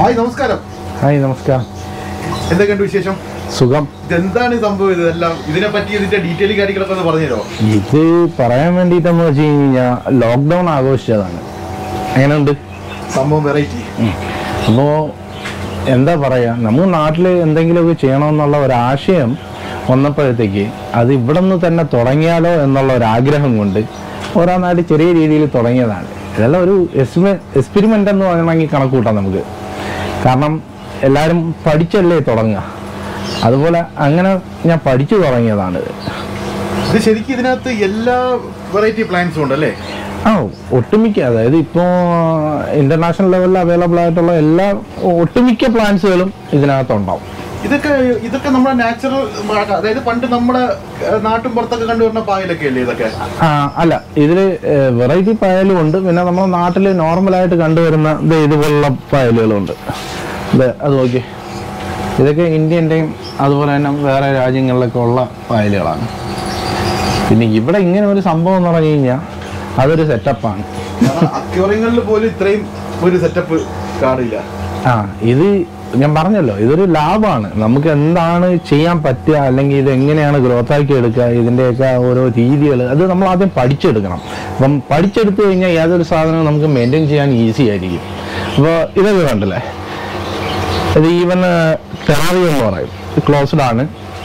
Hi നമസ്കാരം hi നമസ്കാരം എന്തൊക്കെയുണ്ട് വിശേഷം സുഖം ഇതെന്താണ് ഈ സംഭവം ഇതെല്ലാം ഇതിനെ പറ്റി ഇതിന്റെ ഡീറ്റെയിൽ കാര്യങ്ങളൊക്കെ ഒന്ന് പറഞ്ഞുതരോ ഇത് പറയാൻ വേണ്ടിയിട്ടെന്ന് വെച്ച് കഴിഞ്ഞാൽ ലോക്ക്ഡൗൺ ആഘോഷിച്ചതാണ് എങ്ങനെയുണ്ട് സംഭവം വെറൈറ്റി അപ്പോൾ എന്താ പറയുക നമ്മൾ നാട്ടിൽ എന്തെങ്കിലുമൊക്കെ ചെയ്യണമെന്നുള്ള ഒരു വന്നപ്പോഴത്തേക്ക് അത് ഇവിടെ നിന്ന് തന്നെ തുടങ്ങിയാലോ എന്നുള്ള ഒരു ആഗ്രഹം കൊണ്ട് ഓരോ നാട്ടിൽ ചെറിയ രീതിയിൽ തുടങ്ങിയതാണ് ഇതെല്ലാം ഒരു എക്സ്പെ എക്സ്പെരിമെൻ്റ് എന്ന് പറയണമെങ്കിൽ കണക്ക് കൂട്ടാം നമുക്ക് കാരണം എല്ലാവരും പഠിച്ചല്ലേ തുടങ്ങുക അതുപോലെ അങ്ങനെ ഞാൻ പഠിച്ചു തുടങ്ങിയതാണ് ഇത് ശരിക്കും ഇതിനകത്ത് എല്ലാ വെറൈറ്റി പ്ലാന്റ്സും ഉണ്ട് അല്ലേ ആ ഒട്ടുമിക്ക അതായത് ഇപ്പോൾ ഇന്റർനാഷണൽ ലെവലിൽ അവൈലബിൾ ആയിട്ടുള്ള എല്ലാ ഒട്ടുമിക്ക പ്ലാന്റ്സുകളും ഇതിനകത്തുണ്ടാവും ഇതൊക്കെ ഇതൊക്കെ നമ്മുടെ നാച്ചുറൽ അതായത് പണ്ട് നമ്മുടെ ഏഹ്, നാട്ടും പുറത്തൊക്കെ കണ്ടുവരുന്ന പായലൊക്കെ അല്ലേ ഇതൊക്കെ ആ, അല്ല ഇതിൽ വെറൈറ്റി പായലും ഉണ്ട് പിന്നെ നമ്മുടെ നാട്ടിൽ നോർമലായിട്ട് കണ്ടുവരുന്ന ദേ ഇതുപോലുള്ള പായലുകളുണ്ട് ഇത് അത് നോക്കി ഇതൊക്കെ ഇന്ത്യൻ്റെയും അതുപോലെ തന്നെ വേറെ രാജ്യങ്ങളിലൊക്കെ ഉള്ള പായലുകളാണ് പിന്നെ ഇവിടെ ഇങ്ങനെ ഒരു സംഭവം എന്ന് പറഞ്ഞു കഴിഞ്ഞാൽ അതൊരു സെറ്റപ്പാണ് അക്യൂറിയങ്ങളിൽ പോലും ഇത്രയും ഒരു സെറ്റപ്പ് കാണില്ല ആ ഇത് ഞാൻ പറഞ്ഞല്ലോ ഇതൊരു ലാഭമാണ് നമുക്ക് എന്താണ് ചെയ്യാൻ പറ്റുക അല്ലെങ്കിൽ ഇത് എങ്ങനെയാണ് ഗ്രോത്ത് ആക്കി എടുക്കുക ഇതിൻ്റെയൊക്കെ ഓരോ രീതികൾ അത് നമ്മൾ ആദ്യം പഠിച്ചെടുക്കണം അപ്പം പഠിച്ചെടുത്തു കഴിഞ്ഞാൽ ഏതൊരു സാധനവും നമുക്ക് മെയിൻറ്റെയിൻ ചെയ്യാൻ ഈസി ആയിരിക്കും അപ്പോൾ ഇതൊക്കെ കണ്ടില്ലേ ഇത് ഈവൻ ടെറാറിയം എന്ന് പറയും ക്ലോസ്ഡ് ആണ്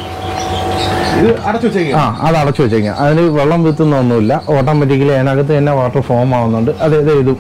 ഇത് അടച്ചു വെച്ചേക്കാം ആ അത് അടച്ചു വെച്ചേക്കാം അതിന് വെള്ളം വീത്തുന്നൊന്നുമില്ല ഓട്ടോമാറ്റിക്കലി അതിനകത്ത് തന്നെ വാട്ടർ ഫോം ആവുന്നുണ്ട് അത് ഇത് ഇതും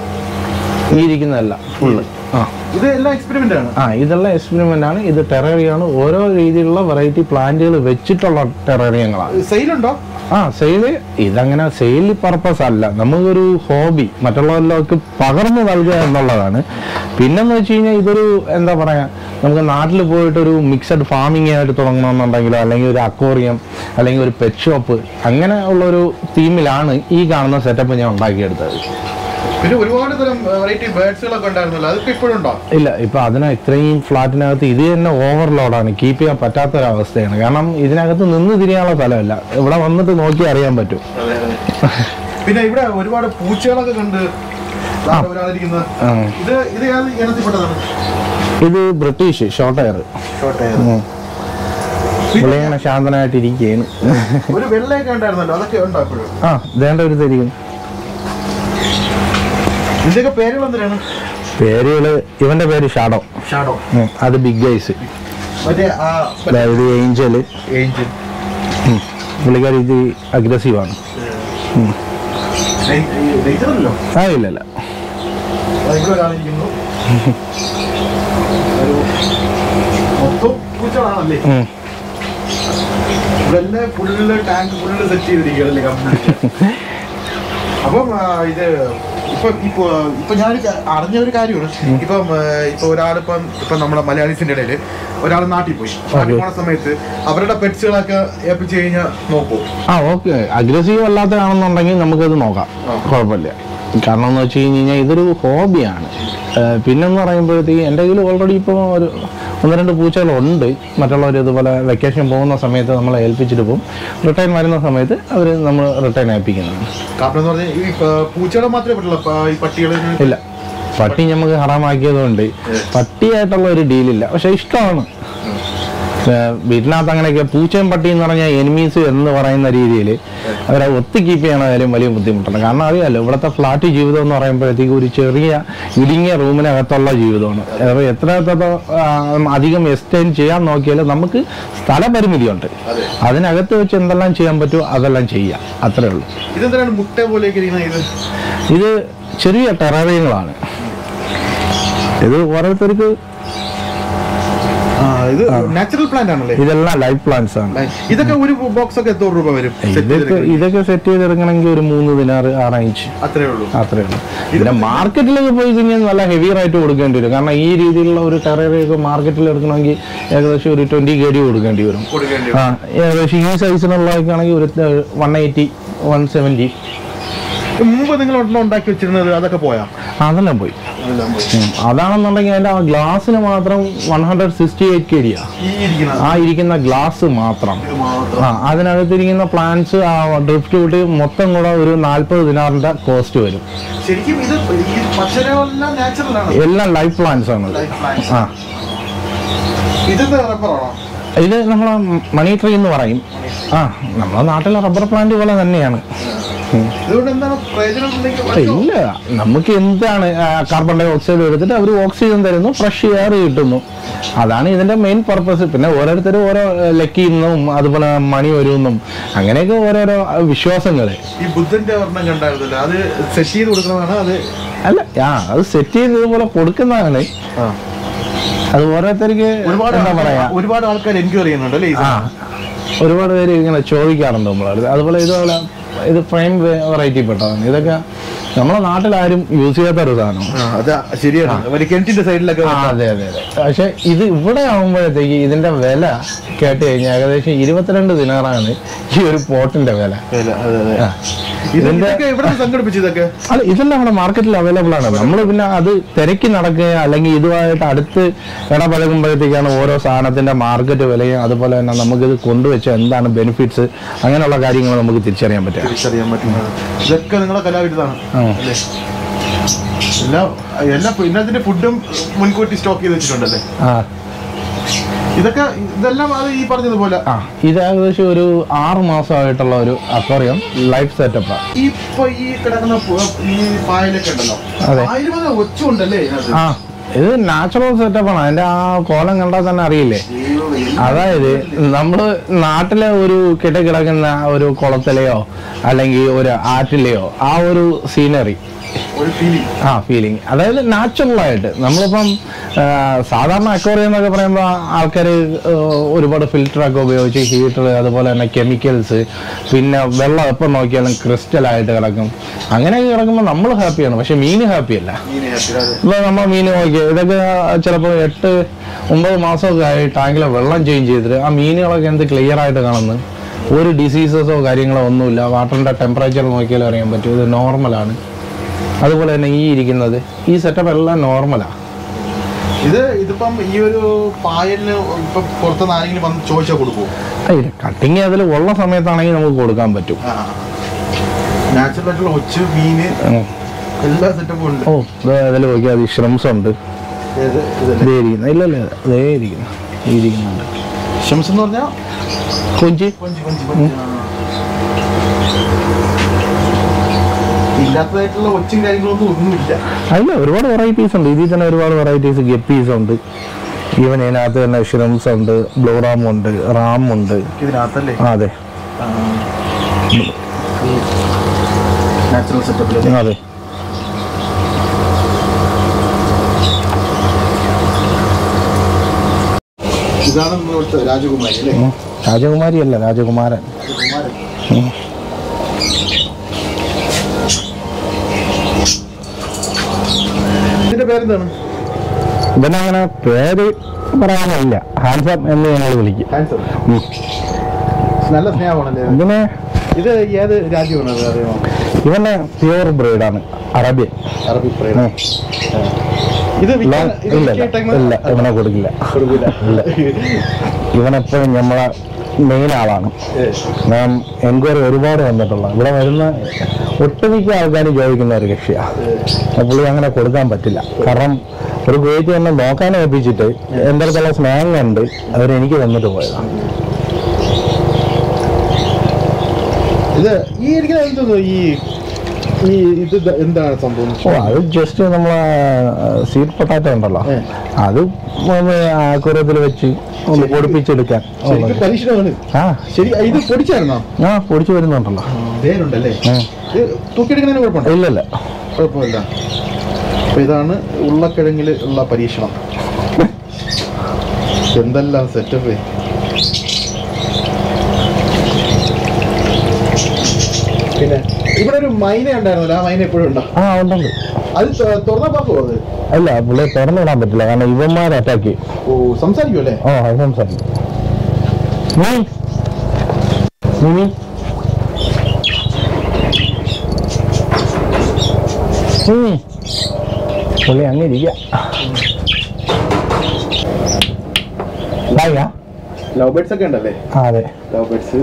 ഈ ഇരിക്കുന്നതല്ല ഫുള്ള് ആ ഇത് എല്ലാം എക്സ്പെരിമെന്റ് ആണ് ആ ഇതെല്ലാം എക്സ്പെരിമെന്റ് ആണ് ഇത് ടെറേറിയാണ് ഓരോ രീതിയിലുള്ള വെറൈറ്റി പ്ലാന്റുകൾ വെച്ചിട്ടുള്ള ടെറേറിയങ്ങളാണ് സെയിലുണ്ടോ ആ സെയില് ഇതങ്ങനെ സെയിൽ പർപ്പസ് അല്ല നമുക്കൊരു ഹോബി മറ്റുള്ളവരിലേക്ക് പകർന്നു നൽകുക എന്നുള്ളതാണ് പിന്നെന്ന് വെച്ച് കഴിഞ്ഞാൽ ഇതൊരു എന്താ പറയാ നമുക്ക് നാട്ടിൽ പോയിട്ട് ഒരു മിക്സഡ് ഫാമിംഗ് ആയിട്ട് തുടങ്ങണമെന്നുണ്ടെങ്കിലോ അല്ലെങ്കിൽ ഒരു അക്വോറിയം അല്ലെങ്കിൽ ഒരു പെറ്റ് ഷോപ്പ് അങ്ങനെ ഉള്ള ഒരു തീമിലാണ് ഈ കാണുന്ന സെറ്റപ്പ് ഞാൻ ഉണ്ടാക്കിയെടുത്തത് പിന്നെ ഒരുപാട് തരം വെറൈറ്റി ബേർഡ്സുകളൊക്കെ ഉണ്ടായിരുന്നല്ലോ അതൊക്കെ ഇപ്പോഴും ഉണ്ടോ ഇല്ല ഇപ്പൊ അതിന് ഇത്രയും ഫ്ലാറ്റിനകത്ത് ഇത് തന്നെ ഓവർലോഡാണ് കീപ്പ് ചെയ്യാൻ പറ്റാത്തൊരവസ്ഥയാണ് കാരണം ഇതിനകത്ത് നിന്ന് തിരിയാനുള്ള സ്ഥലമല്ല ഇവിടെ വന്നിട്ട് നോക്കി അറിയാൻ പറ്റും പിന്നെ ഇവിടെ ഒരുപാട് പൂച്ചകളൊക്കെ കണ്ട് താഴെ വരാതിരിക്കുന്നത് ആ. ഇത് ഇത് ഏത് ഇനത്തിൽപ്പെട്ടതാണ് ഇത് ബ്രിട്ടീഷ് ഷോർട്ട് എയർ പുള്ളിങ്ങനെ ശാന്തനായിട്ട് ഇരിക്കുകയാണ് ഒരു വെള്ളയൊക്കെ ഉണ്ടായിരുന്നല്ലോ അതൊക്കെ ഉണ്ടോ ഇപ്പോഴും ആ വേണ്ട ഒരു തരികയും ഇതിന്റെയൊക്കെ പേരുകൾ എന്തിനാണ് പേരുകള് ഇവന്റെ പേര് ഷാഡോ ഷാഡോ ഉം, അത് ബിഗ് ഐസ് മറ്റേ ആ അതായത് ഏഞ്ചല് ഏഞ്ചൽ പുള്ളിക്കാരി ഇത് അഗ്രസീവ് ആണ് നെയ്ച്ചറല്ലോ ആ ഇല്ല ഇല്ല ഇവിടെ ഒരാളിരിക്കുന്നു ഒരു മൊത്തം പൂച്ചകളാണല്ലേ ഉം. ഇവിടെ എല്ലാം ഫുള്ള് ടാങ്ക് ഫുള്ള് സെറ്റ് ചെയ്തിരിക്കുകയല്ലേ കംപ്ലീറ്റ് അപ്പം ആ, ഇത് ഇപ്പൊ ഇപ്പൊ ഇപ്പൊ ഞാൻ അറിഞ്ഞ ഒരു കാര്യമാണ് ഇപ്പം ആ, ഇപ്പൊ ഒരാളിപ്പം ഇപ്പൊ നമ്മുടെ മലയാളീസിന്റെ ഇടയിൽ ഒരാൾ നാട്ടിൽ പോയി നാട്ടിൽ പോണ സമയത്ത് അവരുടെ പെറ്റ്സുകളൊക്കെ ഏൽപ്പിച്ചു കഴിഞ്ഞാൽ നോക്കൂ ആ ഓക്കെ അഗ്രസീവ് അല്ലാത്തതാണെന്നുണ്ടെങ്കിൽ നമുക്കത് നോക്കാം കുഴപ്പമില്ല കാരണം എന്ന് വെച്ച് കഴിഞ്ഞ് കഴിഞ്ഞാൽ ഇതൊരു ഹോബിയാണ് പിന്നെന്ന് പറയുമ്പോഴത്തേക്ക് എൻ്റെ കയ്യിൽ ഓൾറെഡി ഇപ്പോൾ ഒരു ഒന്ന് രണ്ട് പൂച്ചകളുണ്ട് മറ്റുള്ളവർ ഇതുപോലെ വെക്കേഷൻ പോകുന്ന സമയത്ത് നമ്മളെ ഏൽപ്പിച്ചിട്ട് പോകും റിട്ടേൺ വരുന്ന സമയത്ത് അവർ നമ്മൾ റിട്ടേൺ ഏൽപ്പിക്കുന്നതാണ് കാരണം എന്ന് പറഞ്ഞാൽ ഈ പ- പൂച്ചകളെ മാത്രമേ പറ്റുള്ളൂ പ- ഈ പട്ടികളെ ഇല്ല പട്ടി നമുക്ക് ഹറാമാക്കിയതുകൊണ്ട് പട്ടിയായിട്ടുള്ള ഒരു ഡീലില്ല പക്ഷെ ഇഷ്ടമാണ് ഏഹ് വീട്ടിനകത്ത് അങ്ങനെയൊക്കെ പൂച്ചയും പട്ടി എന്ന് പറഞ്ഞാൽ എനിമീസ് എന്ന് പറയുന്ന രീതിയിൽ അവരെ ഒത്തു കീപ്പ് ചെയ്യണതായാലും വലിയ ബുദ്ധിമുട്ടാണ് കാരണം അറിയാലോ ഇവിടുത്തെ ഫ്ലാറ്റ് ജീവിതം എന്ന് പറയുമ്പോഴത്തേക്ക് ഒരു ചെറിയ ഇടുങ്ങിയ റൂമിനകത്തുള്ള ജീവിതമാണ് അപ്പോൾ എത്ര എത്ര ആ, അധികം എക്സ്റ്റെൻഡ് ചെയ്യാൻ നോക്കിയാലും നമുക്ക് സ്ഥലപരിമിതിയുണ്ട് അതിനകത്ത് വെച്ച് എന്തെല്ലാം ചെയ്യാൻ പറ്റുമോ അതെല്ലാം ചെയ്യാം അത്രേ ഉള്ളൂ ഇതെന്തിനാണ് മുട്ട പോലെയൊക്കെ ഇരിക്കുന്ന ഇത് ഇത് ചെറിയ ടെററിയങ്ങളാണ് ഇത് ഓരോരുത്തർക്ക് ആ ഇത് നാച്ചുറൽ പ്ലാന്റ് ആണല്ലേ ഇതെല്ലാം ലൈഫ് പ്ലാന്റ്സ് ആണ് ഇതൊക്കെ ഒരു ബോക്സ് ഒക്കെ എത്ര രൂപ വരും Set ഇതൊക്കെ ചെയ്തെടുക്കാൻ? ഇതൊക്കെ സെറ്റ് ചെയ്തെടുക്കണമെങ്കിൽ ഒരു മൂന്ന് ദിനാറ് ആ റേഞ്ച് അത്രേ ഉള്ളൂ അത്രേ ഉള്ളൂ പിന്നെ മാർക്കറ്റിലൊക്കെ പോയി കഴിഞ്ഞാൽ നല്ല ഹെവി റേറ്റ് കൊടുക്കേണ്ടി വരും കാരണം ഈ രീതിയിലുള്ള ഒരു ടെററിയൊക്കെ മാർക്കറ്റിൽ എടുക്കണമെങ്കിൽ ഏകദേശം ഒരു ട്വന്റി കെ ഡി കൊടുക്കേണ്ടി വരും കൊടുക്കേണ്ടി ആ ഏകദേശം ഈ സൈസിനുള്ളതൊക്കെ ആണെങ്കിൽ ഒരു വൺ എയ്റ്റി വൺ സെവൻറ്റി മുമ്പ് നിങ്ങൾ ഒരെണ്ണം ഉണ്ടാക്കി വെച്ചിരുന്നത് അതൊക്കെ പോയാ അതെല്ലാം പോയി അതെല്ലാം പോയി ഉം. അതാണെന്നുണ്ടെങ്കിൽ അതിന്റെ ആ ഗ്ലാസ്സിന് മാത്രം one hundred sixty eight K ഡിയാ ഈ ഇരിക്കുന്നത് ആ ഇരിക്കുന്ന ഗ്ലാസ് മാത്രം ഇത് മാത്രം ആ അതിനകത്തിരിക്കുന്ന പ്ലാന്റ്സ് ആ ഡ്രിഫ്റ്റ് കൂട്ടി മൊത്തം കൂടെ ഒരു നാൽപ്പത് ദിനാറിന്റെ കോസ്റ്റ് വരും ശരിക്കും ഇത് ഈ പച്ചരകളെല്ലാം നാച്ചുറൽ ആണ് എല്ലാം ലൈഫ് പ്ലാന്റ്സ് ആണ് ഇത്. Life plants. ആ ഇതെന്താ റബ്ബറാണോ ഇത് നമ്മളെ മണി ട്രീ എന്ന് പറയും ആ നമ്മളെ നാട്ടിലെ റബ്ബർ പ്ലാന്റ് പോലെ തന്നെയാണ് ഉം. ഇതുകൊണ്ട് എന്താണ് പ്രയോജനം ഉണ്ടെങ്കിൽ ഇല്ല നമുക്ക് എന്താണ് കാർബൺ ഡൈ ഓക്സൈഡ് എടുത്തിട്ട് അവർ ഓക്സിജൻ തരുന്നു ഫ്രഷ് എയർ കിട്ടുന്നു അതാണ് ഇതിന്റെ മെയിൻ പർപ്പസ് പിന്നെ ഓരോരുത്തരും ഓരോ ലക്കിന്നും അതുപോലെ മണി വരുമെന്നും അങ്ങനെയൊക്കെ ഓരോരോ വിശ്വാസങ്ങൾ ഈ ബുദ്ധന്റെ ഒരെണ്ണം കണ്ടായിരുന്നല്ലോ അത് സെറ്റ് ചെയ്ത് കൊടുക്കുന്നതാണ് അത് അല്ല ആ അത് സെറ്റ് ചെയ്ത് ഇതുപോലെ കൊടുക്കുന്നതാണ് അത് ഓരോരുത്തർക്ക് ഒരുപാട് എന്താ പറയാ ആൾക്കാർ- ഒരുപാട് ആൾക്കാർ എൻക്വയറി ചെയ്യുന്നുണ്ട് അല്ലേ ഈ ആ ഒരുപാട് പേര് ഇങ്ങനെ ചോദിക്കാറുണ്ട് നമ്മളടുത്ത് അതുപോലെ ഇതുപോലെ ഇത് ഫ്രെയിം വെറൈറ്റി പെട്ടതാണ് ഇതൊക്കെ നമ്മളെ നാട്ടിലാരും യൂസ് ചെയ്യാത്ത ഒരു സാധനം ആ, അത് ശരിയാണ് ഒരു കിണറ്റിന്റെ സൈഡിലൊക്കെ ആ അതെ അതെ അതെ പക്ഷെ ഇത് ഇവിടെ ആകുമ്പോഴത്തേക്ക് ഇതിന്റെ വില കേട്ട് കഴിഞ്ഞാൽ ഏകദേശം ഇരുപത്തിരണ്ട് ദിനാറാണ് ഈ ഒരു പോട്ടിന്റെ വില അതെ, അതെ, അതെ. ആ. ഇത് ഇതൊക്കെ എവിടെ നിന്ന് സംഘടിപ്പിച്ചു ഇതൊക്കെ അല്ല ഇതെല്ലാം നമ്മുടെ മാർക്കറ്റിൽ അവൈലബിൾ ആണ് നമ്മൾ പിന്നെ അത് തിരക്കി നടക്കുക അല്ലെങ്കിൽ ഇതുമായിട്ട് അടുത്ത് ഇടപഴകുമ്പോഴത്തേക്കാണ് ഓരോ സാധനത്തിന്റെ മാർക്കറ്റ് വിലയും അതുപോലെ തന്നെ നമുക്കിത് കൊണ്ടുവച്ച എന്താണ് ബെനിഫിറ്റ്സ് അങ്ങനെയുള്ള കാര്യങ്ങൾ നമുക്ക് തിരിച്ചറിയാൻ പറ്റുക തിരിച്ചറിയാൻ പറ്റുന്നത് ഇതൊക്കെ നിങ്ങളെ കലാവിരുതാണ് ആ. അല്ലേ എല്ലാം എല്ലാം ഇന്നതിന്റെ ഫുഡും മുൻകൂട്ടി സ്റ്റോക്ക് ചെയ്ത് വെച്ചിട്ടുണ്ടല്ലേ ആ ഇതൊക്കെ ഇതെല്ലാം അത് ഈ പറഞ്ഞതുപോലെ ആ ഇത് ഏകദേശം ഒരു ആറ് മാസമായിട്ടുള്ള ഒരു അക്വറിയം ലൈഫ് സെറ്റപ്പാണ് ഇപ്പൊ ഈ കിടക്കുന്ന പു- ഈ പായലൊക്കെ ഉണ്ടല്ലോ അതെ. പായല് വന്ന ഒച്ചുണ്ടല്ലേ ഇതിനകത്ത്? ആ ഇത് നാച്ചുറൽ സെറ്റപ്പാണ് അതിന്റെ ആ കോലം കണ്ടാൽ തന്നെ അറിയില്ലേ അയ്യോ, എന്ത് അതായത് നമ്മള് നാട്ടിലെ ഒരു കിടക്കിടക്കുന്ന ഒരു കുളത്തിലെയോ അല്ലെങ്കിൽ ഒരു ആറ്റിലെയോ ആ ഒരു സീനറി ഒരു ഫീലിംഗ് ആ ഫീലിംഗ് അതായത് നാച്ചുറൽ ആയിട്ട് നമ്മളിപ്പം ആ, സാധാരണ അക്വറിയം എന്നൊക്കെ പറയുമ്പോൾ ആൾക്കാർ ഒരുപാട് ഫിൽറ്ററൊക്കെ ഉപയോഗിച്ച് ഹീറ്റർ അതുപോലെ തന്നെ കെമിക്കൽസ് പിന്നെ വെള്ളം എപ്പം നോക്കിയാലും ക്രിസ്റ്റൽ ആയിട്ട് കിടക്കും അങ്ങനെയൊക്കെ കിടക്കുമ്പോൾ നമ്മൾ ഹാപ്പിയാണ് പക്ഷെ മീൻ ഹാപ്പിയല്ല ഇപ്പോൾ നമ്മൾ മീൻ നോക്കി ഇതൊക്കെ ചിലപ്പോൾ എട്ട് ഒമ്പത് മാസമൊക്കെ ആയി ടാങ്കിലെ വെള്ളം ചേഞ്ച് ചെയ്തിട്ട് ആ മീനുകളൊക്കെ എന്ത് ക്ലിയർ ആയിട്ട് കാണുന്നു ഒരു ഡിസീസസോ കാര്യങ്ങളോ ഒന്നുമില്ല വാട്ടറിൻ്റെ ടെമ്പറേച്ചർ നോക്കിയാലും അറിയാൻ പറ്റും ഇത് നോർമലാണ് അതുപോലെ തന്നെ ഈ ഇരിക്കുന്നത് ഈ സെറ്റപ്പ് എല്ലാം നോർമലാണ് ഇത് ഇതിപ്പം ഈ ഒരു പായലിന് ഇപ്പൊ പുറത്തുനിന്ന് ആരെങ്കിലും വന്ന് ചോദിച്ചാൽ കൊടുക്കുമോ ഇല്ല കട്ടിങ് അതിൽ ഉള്ള സമയത്താണെങ്കിൽ നമുക്ക് കൊടുക്കാൻ പറ്റും നാച്ചുറൽ ആയിട്ടുള്ള ഒച്ച് മീന് ഉം. എല്ലാ സെറ്റപ്പും ഉണ്ട് ഓ അതിൽ നോക്കിയാൽ അത് ഷ്രംസ് ഉണ്ട് ഏത് ഇതല്ലേ ഇതേ ഇരിക്കുന്നു ഇല്ല ഇല്ല ഇതേ ഇരിക്കുന്നു ഈ ഇരിക്കുന്നുണ്ട് ഷംസ് എന്ന് പറഞ്ഞാൽ കൊഞ്ച് കൊഞ്ച് കൊഞ്ച് കൊഞ്ച് ആ. ഇല്ലാത്തതായിട്ടുള്ള ഒച്ചും കാര്യങ്ങളൊന്നും ഒന്നുമില്ല അല്ല ഒരുപാട് വെറൈറ്റീസ് ഉണ്ട് ഇതിൽ തന്നെ ഒരുപാട് വെറൈറ്റീസ് ഗപ്പീസ് ഉണ്ട് ഈവൻ ഇതിനകത്ത് തന്നെ ഷ്രിംസ് ഉണ്ട് ബ്ലൂ റാം ഉണ്ട് റാം ഉണ്ട് ഇതിനകത്തല്ലേ ആ, അതെ നാച്ചുറൽ സെറ്റപ്പിൽ അതെ ഇതാണ് നമ്മളിവിടുത്തെ രാജകുമാരി അല്ലേ ഉം. രാജകുമാരി അല്ല രാജകുമാരൻ രാജകുമാരൻ ഉം. ഇതിന്റെ പേരെന്താണ് ഇവനങ്ങനെ പേര് പറയാനില്ല ഹാൻസം എന്ന് ഞങ്ങൾ വിളിക്കും ഹാൻസം ഉം. നല്ല സ്നേഹമാണല്ലേ ഇത്? ഇതിനെ ഇത് ഏത് രാജ്യമാണ് അത് അറിയാമോ ഇവനെ പ്യൂർ ബ്രീഡാണ് അറബിയൻ അറബി ഉം. പ്രേമം ഇത് ഇല്ല വിൽക്കാൻ- ഇത് ഇല്ല വിൽക്കാൻ ഇല്ല ഇട്ടേക്കുന്ന- ഇവനെ കൊടുക്കില്ല കൊടുക്കൂല. ഇല്ല. ഇവനെപ്പോഴും നമ്മളെ മെയിൻ ആളാണ് ഏ, ഞാൻ എൻക്വയറി ഒരുപാട് വന്നിട്ടുള്ള ഇവിടെ വരുന്ന ഒട്ടുമിക്ക ആൾക്കാർ ചോദിക്കുന്ന ഒരു കക്ഷിയാണ് അപ്പോൾ പുള്ളി അങ്ങനെ കൊടുക്കാൻ പറ്റില്ല കാരണം ഒരു കുവൈറ്റ് തന്നെ നോക്കാൻ ഏൽപ്പിച്ചിട്ട് എൻ്റെ അടുത്തുള്ള സ്നേഹം കണ്ട് അവരെനിക്ക് തന്നിട്ട് പോയതാണ് ഇത് ഈ ഇരിക്കുന്ന എന്തോന്നു ഈ ഈ ഇത് ദ- എന്താണ് സംഭവം ഓ അത് ജസ്റ്റ് നമ്മളെ സീറ്റ് പൊട്ടാറ്റോ ഉണ്ടല്ലോ ഏ. അത് ആക്കുരത്തിൽ വെച്ച് ഒന്ന് പൊടിപ്പിച്ചെടുക്കാൻ ശരിക്കും ഉള്ളത്. പരീക്ഷണമാണ് ആ ശരി ഇത് പൊടിച്ചായിരുന്നോ ആ പൊടിച്ചു വരുന്നുണ്ടല്ലോ വേരുണ്ടല്ലേ ഉം. ഇത് തൂക്കിയെടുക്കുന്നതിന് കുഴപ്പമുണ്ടോ ഇല്ലല്ല കുഴപ്പമില്ല അപ്പൊ ഇതാണ് ഉള്ളക്കിഴങ്ങിൽ ഉള്ള പരീക്ഷണം എന്തെല്ലാം സെറ്റപ്പ് പിന്നെ ഇവിടെ ഒരു മൈന ഉണ്ടായിരുന്നല്ലോ ആ മൈന എപ്പോഴും ഉണ്ടോ ആ ഉണ്ടുണ്ട് അത് ത- തുറന്നാ പാക്കുമോ അത് അല്ല പുള്ളി തുറന്നു വിടാൻ പറ്റില്ല കാരണം ഇവന്മാർ അറ്റാക്ക് ചെയ്യും ഓ സംസാരിക്കും അല്ലേ ഓ അത് സംസാരിക്കും മിമി മിമി ഉം. പുള്ളി അങ്ങ് ഇരിക്കുക ബാഗാ? ലവ് ബേർഡ്സ് ഒക്കെ ഉണ്ടല്ലേ ആ അതെ ലവ് ബേർഡ്സ്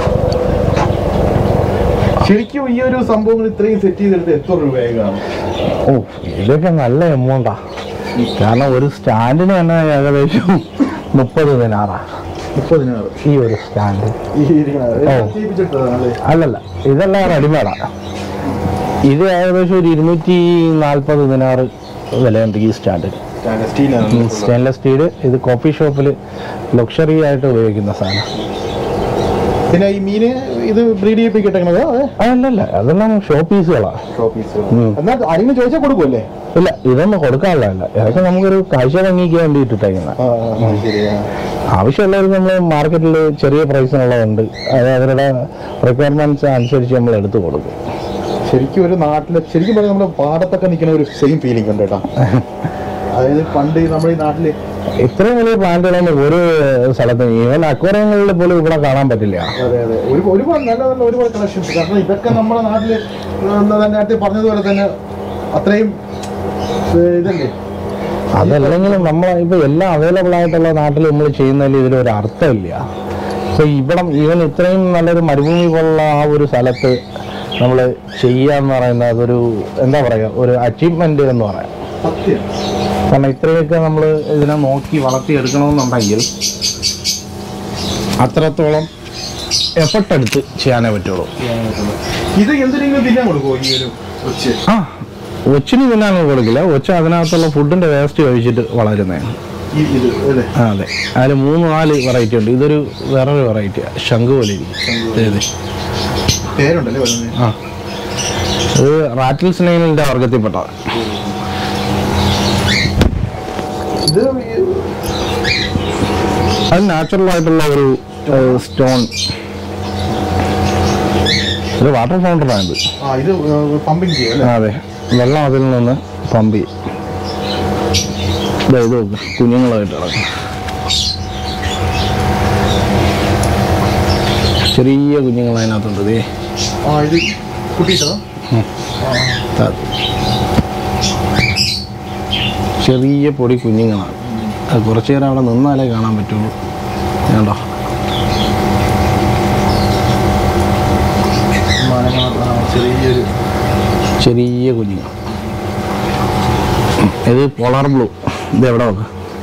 ശരിക്കും ഈ ഒരു സംഭവം ഇത്രയും സെറ്റ് ചെയ്തെടുത്ത് എത്ര രൂപയായി കാണും ഓ ഇതൊക്കെ നല്ല എമൗണ്ടാ കാരണം ഒരു സ്റ്റാൻഡിന് തന്നെ ഏകദേശം മുപ്പത് ദിനാറാ മുപ്പതിനാറ് ഈ ഒരു സ്റ്റാൻഡ് ഈ ഇരിക്കണത് ഓ. ചെയ്യിപ്പിച്ചിട്ടതാണല്ലേ അല്ലല്ല ഇതെല്ലാം റെഡിമേഡാ ഇത് ഏകദേശം ഒരു ഇരുന്നൂറ്റി നാൽപ്പത് ദിനാറ് വിലയുണ്ട് ഈ സ്റ്റാൻഡിന് സ്റ്റീലാണ് സ്റ്റെയിൻലെസ് സ്റ്റീൽ ഇത് കോഫി ഷോപ്പിൽ ലക്ഷറി ആയിട്ട് ഉപയോഗിക്കുന്ന സാധനം പിന്നെ ഈ മീന് ഇത് ബ്രീഡ് ചെയ്യിപ്പിക്കട്ടെങ്ങനത് അതല്ലല്ല അതെല്ലാം ഷോ പീസുകളാണ് ഷോപ്പീസ് ഉം. എന്നാ ആരെങ്കിലും ചോദിച്ചാൽ കൊടുക്കുമല്ലേ ഇല്ല ഇതൊന്നും കൊടുക്കാനുള്ളതല്ല ഇതൊക്കെ നമുക്കൊരു കാഴ്ച ഭംഗിക്ക് വേണ്ടി ഇട്ടിട്ടേക്കുന്ന ആ ആ, ശരിയാ ആവശ്യമുള്ളവർക്ക് നമ്മൾ മാർക്കറ്റിൽ ചെറിയ പ്രൈസിനുള്ളതുണ്ട് അത് അവരുടെ റിക്വയർമെന്റ്സ് അനുസരിച്ച് നമ്മൾ എടുത്തു കൊടുക്കും ശരിക്കും ഒരു നാട്ടില് ശരിക്കും പറഞ്ഞാൽ നമ്മുടെ പാടത്തൊക്കെ നിൽക്കുന്ന ഒരു സെയിം ഫീലിംഗ് ഉണ്ട് കേട്ടോ അതായത് പണ്ട് നമ്മുടെ ഈ നാട്ടില് ഇത്രയും വലിയ പ്ലാന്റുകളൊന്നും ഒരു സ്ഥലത്ത് ഈവൻ അക്വറിയങ്ങളിൽ പോലും ഇവിടെ കാണാൻ പറ്റില്ല അതെ അതെ ഒരു ഒരുപാട് നല്ല നല്ല ഒരുപാട് കളക്ഷൻസ് കാരണം ഇതൊക്കെ നമ്മുടെ നാട്ടില് എന്താ നേരത്തെ പറഞ്ഞതുപോലെ തന്നെ അത്രയും ഏ, ഇതല്ലേ അതല്ലെങ്കിലും നമ്മൾ ഇപ്പൊ എല്ലാം അവൈലബിൾ ആയിട്ടുള്ള നാട്ടിൽ നമ്മൾ ചെയ്യുന്നതിൽ ഇതിലൊരു അർത്ഥമില്ല ഇപ്പൊ ഇവിടെ ഈവൻ ഇത്രയും നല്ലൊരു മരുഭൂമി പോലുള്ള ആ ഒരു സ്ഥലത്ത് നമ്മൾ ചെയ്യാന്ന് പറയുന്നത് അതൊരു എന്താ പറയുക ഒരു അച്ചീവ്മെന്റ് എന്ന് പറയാം സത്യം കാരണം ഇത്രയൊക്കെ നമ്മൾ ഇതിനെ നോക്കി വളർത്തിയെടുക്കണമെന്നുണ്ടെങ്കിൽ അത്രത്തോളം എഫർട്ട് എടുത്ത് ചെയ്യാനേ പറ്റുള്ളൂ ഇത് എന്തിനെങ്കിലും തിന്നാൻ കൊടുക്കുമോ ഈ ഒരു കൊച്ച് ആ ഒച്ചിന് തിന്നാനൊന്നും കൊടുക്കില്ല ഒച്ച അതിനകത്തുള്ള ഫുഡിന്റെ വേസ്റ്റ് കഴിച്ചിട്ട് വളരുന്നതാണ് ഈ ഇത് അല്ലേ ആ അതെ അതിൽ മൂന്ന് നാല് വെറൈറ്റി ഉണ്ട് ഇതൊരു വേറൊരു വെറൈറ്റി ശംഖ് പോലെ ഇരിക്കും ദേ, ദേ. പേരുണ്ടല്ലേ വരുന്നത് ആ ഇത് റാറ്റിൽ സ്നൈനിന്റെ വർഗത്തിൽപ്പെട്ട ഇത് അത് നാച്ചുറൽ ആയിട്ടുള്ള ഒരു സ്റ്റോൺ ഒരു വാട്ടർ ഫൗണ്ടറാണ് ഇത് ആ ഇത് പമ്പിങ് ചെയ്യും അല്ലേ ആ, അതെ വെള്ളം അതിൽ നിന്ന് പമ്പ് ചെയ്യും ദേ, ഇത് നോക്ക് കുഞ്ഞുങ്ങളായിട്ട് കിടക്കും ചെറിയ കുഞ്ഞുങ്ങൾ അതിനകത്തുണ്ട് ദേ ആ ഇത് കുട്ടിയിട്ടതാ ത- ചെറിയ പൊടി കുഞ്ഞുങ്ങളാണ് അത് കുറച്ച് നേരം അവിടെ നിന്നാലേ കാണാൻ പറ്റുള്ളൂ വേണ്ടോ ചെറിയൊരു ചെറിയ കുഞ്ഞുങ്ങൾ ഇത് പോളാർ ബ്ലൂ ഇത് എവിടെ നോക്ക്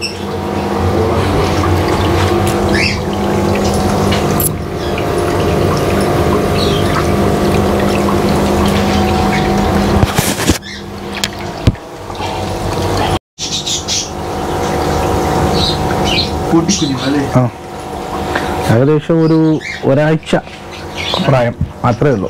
പൊട്ടിക്കുഞ്ഞുങ്ങളല്ലേ ആ ഏകദേശം ഒരു ഒരാഴ്ച പ്രായം അത്രേ ഉള്ളൂ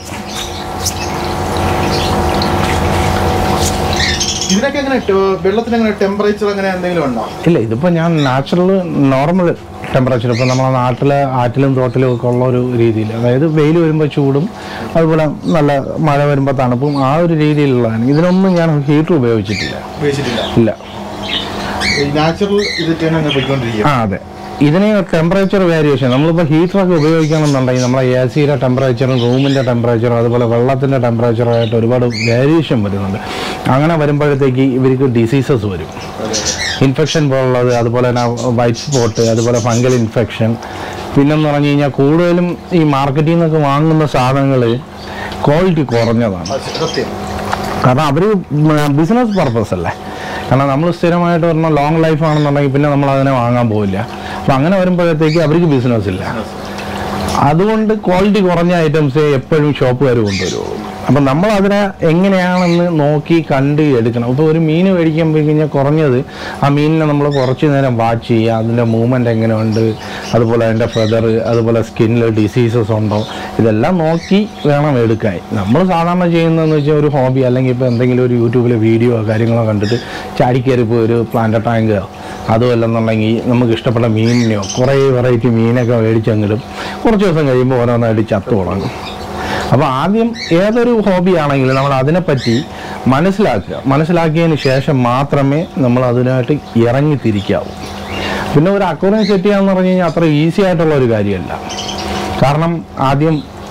ഇതിനൊക്കെ എങ്ങനെ ടെ- വെള്ളത്തിന് എങ്ങനെ ടെമ്പറേച്ചർ അങ്ങനെ എന്തെങ്കിലും ഉണ്ടോ ഇല്ല ഇതിപ്പോൾ ഞാൻ നാച്ചുറൽ നോർമൽ ടെമ്പറേച്ചർ ഇപ്പോൾ നമ്മളെ നാട്ടിലെ ആറ്റിലും തോട്ടിലും ഒക്കെ ഉള്ള ഒരു രീതിയിൽ അതായത് വെയിൽ വരുമ്പോൾ ചൂടും അതുപോലെ നല്ല മഴ വരുമ്പോൾ തണുപ്പും ആ ഒരു രീതിയിലുള്ളതാണ് ഇതിനൊന്നും ഞാൻ ഹീറ്റർ ഉപയോഗിച്ചിട്ടില്ല ഉപയോഗിച്ചിട്ടില്ല ഇല്ല നാച്ചുറൽ ഇത് തന്നെ പോയിക്കൊണ്ടിരിക്കുക ആ അതെ ഇതിന് ടെമ്പറേച്ചർ വേരിയേഷൻ നമ്മളിപ്പോൾ ഹീറ്ററൊക്കെ ഉപയോഗിക്കണമെന്നുണ്ടെങ്കിൽ നമ്മളെ എ സിയുടെ ടെമ്പറേച്ചറും റൂമിൻ്റെ ടെമ്പറേച്ചറും അതുപോലെ വെള്ളത്തിൻ്റെ ടെമ്പറേച്ചറുമായിട്ട് ഒരുപാട് വേരിയേഷൻ വരുന്നുണ്ട് അങ്ങനെ വരുമ്പോഴത്തേക്ക് ഇവർക്ക് ഡിസീസസ് വരും ഇൻഫെക്ഷൻ പോലുള്ളത് അതുപോലെ തന്നെ വൈറ്റ് സ്പോട്ട് അതുപോലെ ഫംഗൽ ഇൻഫെക്ഷൻ പിന്നെന്ന് പറഞ്ഞു കഴിഞ്ഞാൽ കൂടുതലും ഈ മാർക്കറ്റിൽ നിന്നൊക്കെ വാങ്ങുന്ന സാധനങ്ങൾ ക്വാളിറ്റി കുറഞ്ഞതാണ് സത്യം കാരണം അവർ ബിസിനസ് പർപ്പസ് അല്ലേ കാരണം നമ്മൾ സ്ഥിരമായിട്ട് പറഞ്ഞാൽ ലോങ് ലൈഫ് ആണെന്നുണ്ടെങ്കിൽ പിന്നെ നമ്മൾ അതിനെ വാങ്ങാൻ പോവില്ല അപ്പം അങ്ങനെ വരുമ്പോഴത്തേക്ക് അവർക്ക് ബിസിനസ് ഇല്ല അതുകൊണ്ട് ക്വാളിറ്റി കുറഞ്ഞ ഐറ്റംസ് എപ്പോഴും ഷോപ്പുകാർ കൊണ്ടുവരുള്ളൂ അപ്പം നമ്മൾ അതിനെ എങ്ങനെയാണെന്ന് നോക്കി കണ്ട് എടുക്കണം ഇപ്പോൾ ഒരു മീൻ മേടിക്കാൻ പോയി കഴിഞ്ഞാൽ കുറഞ്ഞത് ആ മീനിനെ നമ്മൾ കുറച്ച് നേരം വാച്ച് ചെയ്യുക അതിൻ്റെ മൂവ്മെൻറ്റ് എങ്ങനെയുണ്ട് അതുപോലെ അതിൻ്റെ ഫെദർ അതുപോലെ സ്കിന്നിൽ ഡിസീസസ് ഉണ്ടോ ഇതെല്ലാം നോക്കി വേണം എടുക്കാൻ നമ്മൾ സാധാരണ ചെയ്യുന്നതെന്ന് വെച്ചാൽ ഒരു ഹോബി അല്ലെങ്കിൽ ഇപ്പോൾ എന്തെങ്കിലും ഒരു യൂട്യൂബിലെ വീഡിയോ കാര്യങ്ങളോ കണ്ടിട്ട് ചാടിക്കയറി പോയി ഒരു പ്ലാന്റ് ടാങ്കോ അതുമല്ലെന്നുണ്ടെങ്കിൽ നമുക്ക് ഇഷ്ടപ്പെട്ട മീനിനെയോ കുറേ വെറൈറ്റി മീനൊക്കെ മേടിച്ചെങ്കിലും കുറച്ച് ദിവസം കഴിയുമ്പോൾ ഓരോന്നായിട്ട് ചത്തു തുടങ്ങും അപ്പോൾ ആദ്യം ഏതൊരു ഹോബി ആണെങ്കിലും നമ്മൾ അതിനെപ്പറ്റി മനസ്സിലാക്കുക മനസ്സിലാക്കിയതിന് ശേഷം മാത്രമേ നമ്മൾ അതിനായിട്ട് ഇറങ്ങി തിരിക്കാവൂ പിന്നെ ഒരു അക്വറിയം സെറ്റ് ചെയ്യാന്ന് പറഞ്ഞു കഴിഞ്ഞാൽ അത്ര ഈസി ആയിട്ടുള്ള ഒരു കാര്യമല്ല കാരണം ആദ്യം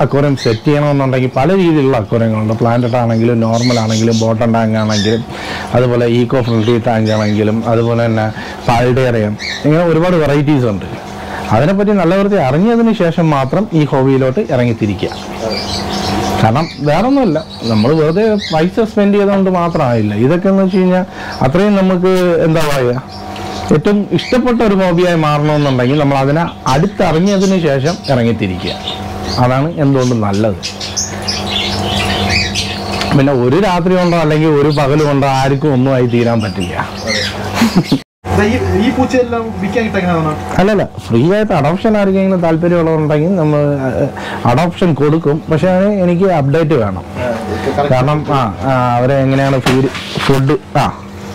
അക്വറിയം സെറ്റ് ചെയ്യണമെന്നുണ്ടെങ്കിൽ പല രീതിയിലുള്ള അക്വറിയങ്ങളുണ്ട് പ്ലാന്റഡ് ആണെങ്കിലും നോർമൽ ആണെങ്കിലും ബോട്ടം ടാങ്ക് ആണെങ്കിലും അതുപോലെ ഈക്കോ ഫ്രണ്ട്ലി ടാങ്ക് ആണെങ്കിലും അതുപോലെ തന്നെ പാൽഡേറിയം ഇങ്ങനെ ഒരുപാട് വെറൈറ്റീസ് ഉണ്ട് അതിനെപ്പറ്റി നല്ല വൃത്തി അറിഞ്ഞതിന് ശേഷം മാത്രം ഈ ഹോബിയിലോട്ട് ഇറങ്ങിത്തിരിക്കുക കാരണം വേറൊന്നുമില്ല നമ്മൾ വെറുതെ പൈസ സ്പെൻഡ് ചെയ്തുകൊണ്ട് മാത്രമായില്ല ഇതൊക്കെ എന്ന് വെച്ച് കഴിഞ്ഞാൽ അത്രയും നമുക്ക് എന്താ പറയുക ഏറ്റവും ഇഷ്ടപ്പെട്ട ഒരു ഹോബിയായി മാറണമെന്നുണ്ടെങ്കിൽ നമ്മൾ അതിനെ അടുത്തറിഞ്ഞതിന് ശേഷം ഇറങ്ങിത്തിരിക്കുക അതാണ് എന്തുകൊണ്ടും നല്ലത് പിന്നെ ഒരു രാത്രി കൊണ്ടോ അല്ലെങ്കിൽ ഒരു പകൽ കൊണ്ടോ ആർക്കും ഒന്നും ആയി തീരാൻ പറ്റില്ല ദാ ഈ ഈ പൂച്ചയെല്ലാം വിൽക്കാൻ കിട്ടുന്ന അല്ലല്ല ഫ്രീ ആയിട്ട് അഡോപ്ഷൻ ആർക്കെങ്കിലും താല്പര്യമുള്ളതുണ്ടെങ്കിൽ നമ്മൾ അഡോപ്ഷൻ കൊടുക്കും പക്ഷേ അതിന് എനിക്ക് അപ്ഡേറ്റ് വേണം കാരണം ആ ആ, അവരെ എങ്ങനെയാണ് ഫീഡ് ഫുഡ് ആ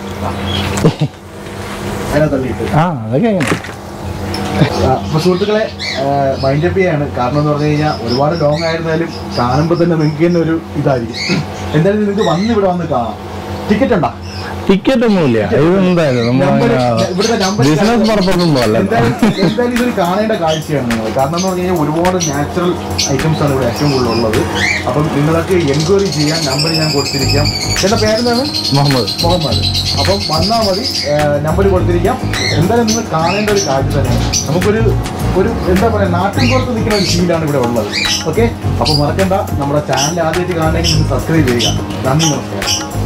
അതിനകത്തള്ളിയിട്ട് ആ അതൊക്കെ എങ്ങനെ അപ്പൊ സുഹൃത്തുക്കളെ മൈൻഡ് അപ്പ് ചെയ്യാണ് കാരണം എന്ന് പറഞ്ഞു കഴിഞ്ഞാൽ ഒരുപാട് ലോങ് ആയിരുന്നാലും കാണുമ്പോൾ തന്നെ നിങ്ങൾക്ക് തന്നെ ഒരു ഇതായിരിക്കും എന്തായാലും നിങ്ങൾക്ക് വന്ന് ഇവിടെ വന്ന് കാണാം ടിക്കറ്റ് ഉണ്ടോ ടിക്കറ്റ് ഒന്നുമില്ല ഇത് എന്തായാലും നമ്പർ നമ്മൾ ഇവിടുത്തെ നമ്പർ ബിസിനസ് പർപ്പസ് ഒന്നും അല്ല എന്തായാലും എന്തായാലും ഇതൊരു കാണേണ്ട കാഴ്ചയാണ് നിങ്ങൾ കാരണം എന്ന് പറഞ്ഞു കഴിഞ്ഞാൽ ഒരുപാട് നാച്ചുറൽ ഐറ്റംസ് ആണ് ഇവിടെ ഏറ്റവും കൂടുതൽ ഉള്ളത് അപ്പം നിങ്ങളൊക്കെ എൻക്വയറി ചെയ്യാൻ നമ്പർ ഞാൻ കൊടുത്തിരിക്കാം എന്റെ പേരെന്താണ് മുഹമ്മദ് മുഹമ്മദ് അപ്പം വന്നാൽ മതി നമ്പർ കൊടുത്തിരിക്കാം എന്തായാലും നിങ്ങൾ കാണേണ്ട ഒരു കാര്യം തന്നെയാണ് നമുക്കൊരു ഒരു എന്താ പറയുക നാട്ടിൻ പുറത്ത് നിൽക്കുന്ന ഒരു ഫീലാണ് ഇവിടെ ഉള്ളത് ഓക്കെ അപ്പോൾ മറക്കണ്ട നമ്മുടെ ചാനൽ ആദ്യമായിട്ട് കാണണമെങ്കിൽ നിങ്ങൾ സബ്സ്ക്രൈബ് ചെയ്യുക നന്ദി നമസ്കാരം